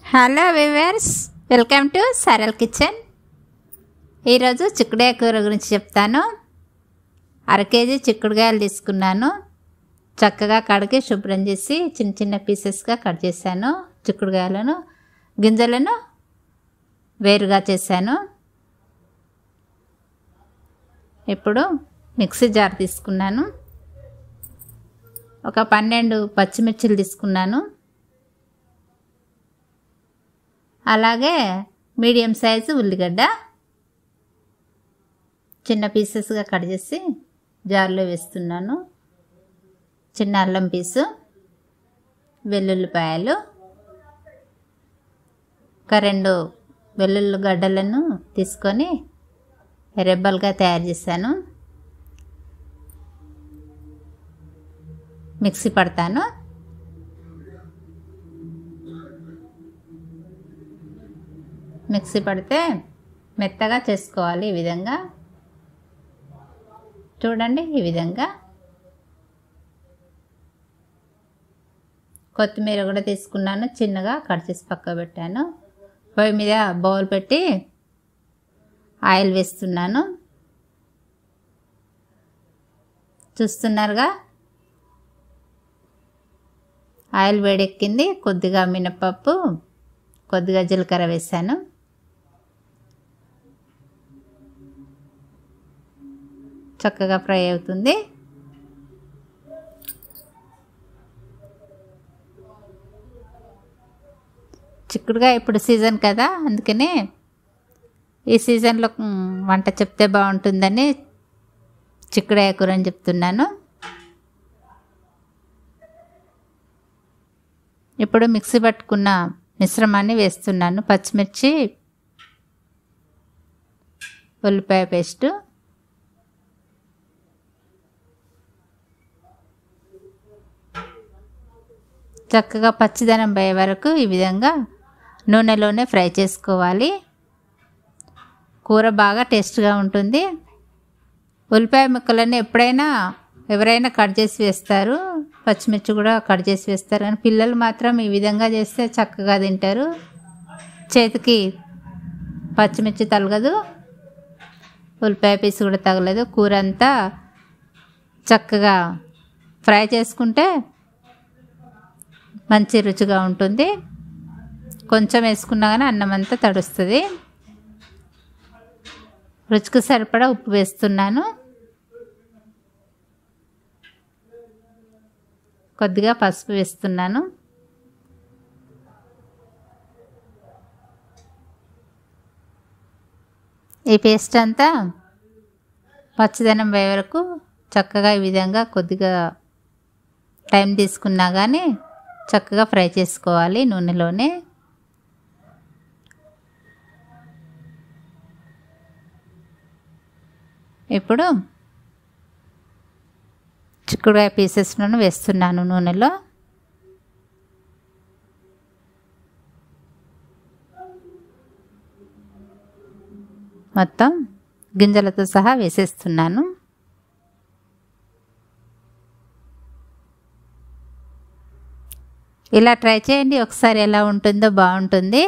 hello viewers welcome to Saral kitchen ఈరోజు చిక్కుడుకాయ కూర గురించి చెప్తాను అర కేజీ చిక్కుడుకాయలు తీసుకున్నాను చక్కగా కడిగి శుభ్రం చేసి చిన్న చిన్న పీసెస్గా కట్ చేశాను చిక్కుడుకాయలను గింజలను వేరుగా చేశాను ఇప్పుడు మిక్సీ జార్ తీసుకున్నాను ఒక పన్నెండు పచ్చిమిర్చిలు తీసుకున్నాను అలాగే మీడియం సైజు ఉల్లిగడ్డ చిన్న పీసెస్గా కట్ చేసి జార్లో వేస్తున్నాను చిన్న అల్లం పీసు వెల్లుల్లిపాయలు ఒక రెండు వెల్లుల్లి గడ్డలను తీసుకొని రెబ్బలుగా తయారు చేశాను మిక్సీ పడతాను మిక్సీ పడితే మెత్తగా చేసుకోవాలి ఈ విధంగా చూడండి ఈ విధంగా కొత్తిమీర కూడా తీసుకున్నాను చిన్నగా కట్ చేసి పక్క పెట్టాను పొయ్యి మీద బౌల్ పెట్టి ఆయిల్ వేస్తున్నాను చూస్తున్నారుగా ఆయిల్ వేడెక్కింది కొద్దిగా మినపప్పు కొద్దిగా జీలకర్ర వేసాను చక్కగా ఫ్రై అవుతుంది చిక్కుడుగా ఇప్పుడు సీజన్ కదా అందుకనే ఈ సీజన్లో వంట చెప్తే బాగుంటుందని చిక్కుడుకాయ కూర అని చెప్తున్నాను ఇప్పుడు మిక్సీ పట్టుకున్న మిశ్రమాన్ని వేస్తున్నాను పచ్చిమిర్చి ఉల్లిపాయ పేస్టు చక్కగా పచ్చిదనం పోయే వరకు ఈ విధంగా నూనెలోనే ఫ్రై చేసుకోవాలి కూర బాగా టేస్ట్గా ఉంటుంది ఉల్లిపాయ ముక్కలన్నీ ఎప్పుడైనా ఎవరైనా కట్ చేసి వేస్తారు పచ్చిమిర్చి కూడా కట్ చేసి వేస్తారు కానీ పిల్లలు మాత్రం ఈ విధంగా చేస్తే చక్కగా తింటారు చేతికి పచ్చిమిర్చి తగలదు ఉల్లిపాయ పీసు కూడా తగలదు కూర అంతా చక్కగా ఫ్రై చేసుకుంటే మంచి రుచిగా ఉంటుంది కొంచెం వేసుకున్నా కానీ అన్నం అంతా తడుస్తుంది రుచికి సరిపడా ఉప్పు వేస్తున్నాను కొద్దిగా పసుపు వేస్తున్నాను ఈ పేస్ట్ అంతా పచ్చిదనం పోయే వరకు చక్కగా ఈ విధంగా కొద్దిగా టైం తీసుకున్నా కానీ చక్కగా ఫ్రై చేసుకోవాలి నూనెలోనే ఇప్పుడు చిక్కుడుకాయ పీసెస్లను వేస్తున్నాను నూనెలో మొత్తం గింజలతో సహా వేసేస్తున్నాను ఇలా ట్రై చేయండి ఒకసారి ఎలా ఉంటుందో బాగుంటుంది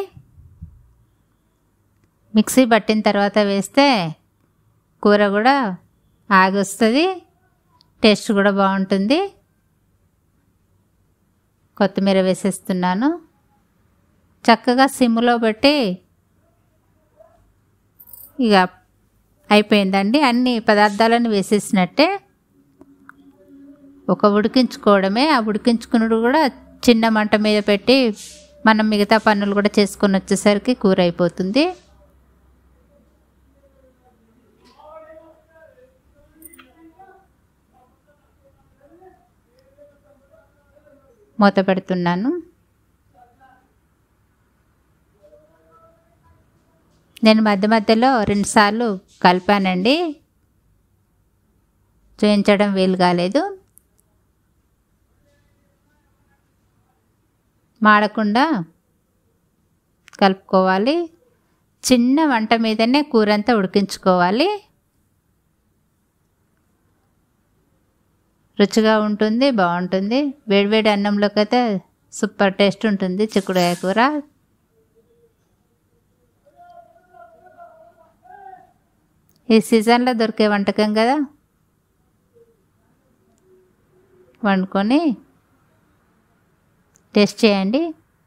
మిక్సీ పట్టిన తర్వాత వేస్తే కూర కూడా ఆగొస్తుంది టేస్ట్ కూడా బాగుంటుంది కొత్తిమీర వేసేస్తున్నాను చక్కగా సిమ్లో పెట్టి ఇక అయిపోయిందండి అన్ని పదార్థాలను వేసేసినట్టే ఒక ఉడికించుకోవడమే ఆ ఉడికించుకున్నది కూడా చిన్న మంట మీద పెట్టి మనం మిగతా పనులు కూడా చేసుకొని వచ్చేసరికి కూర అయిపోతుంది మూత పెడుతున్నాను నేను మధ్య మధ్యలో రెండుసార్లు కలిపానండి చూపించడం వీలు కాలేదు మాడకుండా కలుపుకోవాలి చిన్న వంట మీదనే కూర అంతా ఉడికించుకోవాలి రుచిగా ఉంటుంది బాగుంటుంది వేడివేడి అన్నంలోకి అయితే సూపర్ టేస్ట్ ఉంటుంది చిక్కుడుకాయ కూర ఈ సీజన్లో దొరికే వంటకం కదా వండుకొని టేస్ట్ చేయండి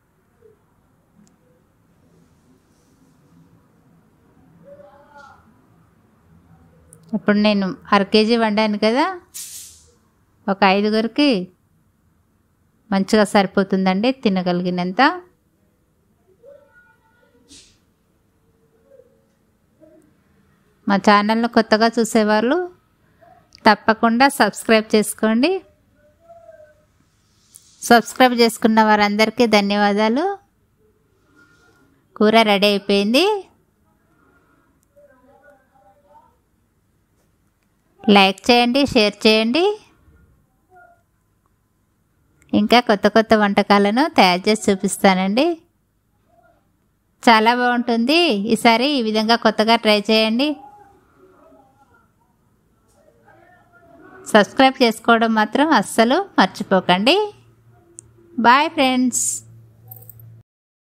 ఇప్పుడు నేను అర కేజీ వండాను కదా ఒక ఐదుగురికి మంచిగా సరిపోతుందండి తినగలిగినంత మా ఛానల్ను కొత్తగా చూసేవాళ్ళు తప్పకుండా సబ్స్క్రైబ్ చేసుకోండి సబ్స్క్రైబ్ చేసుకున్న వారందరికీ ధన్యవాదాలు కూర రెడీ అయిపోయింది లైక్ చేయండి షేర్ చేయండి ఇంకా కొత్త కొత్త వంటకాలను తయారు చేసి చూపిస్తానండి చాలా బాగుంటుంది ఈసారి ఈ విధంగా కొత్తగా ట్రై చేయండి సబ్స్క్రైబ్ చేసుకోవడం మాత్రం అస్సలు మర్చిపోకండి బాయ్ ఫ్రెండ్స్